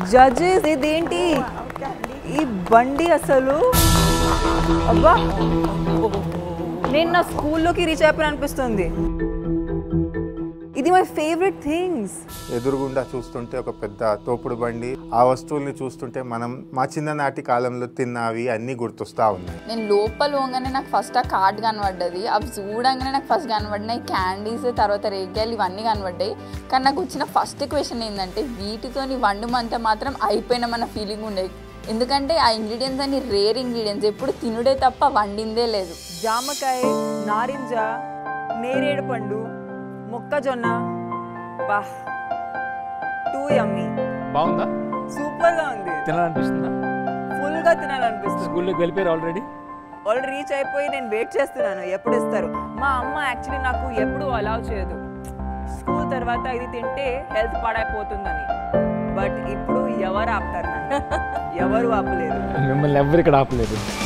judges ఇదేంటి ఈ బండి అసలు అబ్బా నేను నా స్కూల్లోకి రీచ్ అయిపోయిన అనిపిస్తుంది ఇది మై ఫేవరెట్ థింగ్స్ ఎదురుగుండా చూస్తుంటే ఒక పెద్ద తోపుడు బండి ఆ వస్తువుల్ని చూస్తుంటే మనం మా చిన్ననాటి కాలంలో తిన్నవి అన్నీ గుర్తొస్తా ఉన్నాయి నేను లోపల పోగానే నాకు ఫస్ట్ ఆ కార్డ్ కనబడ్డది అవి చూడంగానే నాకు ఫస్ట్ కనబడినాయి క్యాండీస్ తర్వాత రేగ్యాలు ఇవన్నీ కనబడ్డాయి కానీ నాకు వచ్చిన ఫస్ట్ క్వశ్చన్ ఏంటంటే వీటితోని వండమంటే మాత్రం అయిపోయినామన్న ఫీలింగ్ ఉండేది ఎందుకంటే ఆ ఇంగ్రీడియంట్స్ అన్ని రేర్ ఇంగ్రీడియంట్స్ ఎప్పుడు తినుడే తప్ప వండిందే లేదు జామకాయ నారింజ నేరేడు పండు మొక్కజొన్న బా టూ యమ్మీ బాగుందా సూపర్ గా ఉంది తినాలనిపిస్తుందా ఫుల్ గా తినాలనిపిస్తుంది స్కూల్లోకి వెళ్ళిపోయారు ఆల్రెడీ ఆల్రెడీ రీచ్ అయిపోయి నేను వెయిట్ చేస్తున్నాను ఎప్పుడు ఇస్తారు మా అమ్మ యాక్చువల్లీ నాకు ఎప్పుడు అలౌ చేయదు స్కూల్ తర్వాత ఇది తింటే హెల్త్ పాడైపోతుందని బట్ ఇప్పుడు ఎవరు ఆపుతారు నన్ను ఎవరు ఆపలేదు మిమ్మల్ని ఎవరు ఇక్కడ ఆపలేదు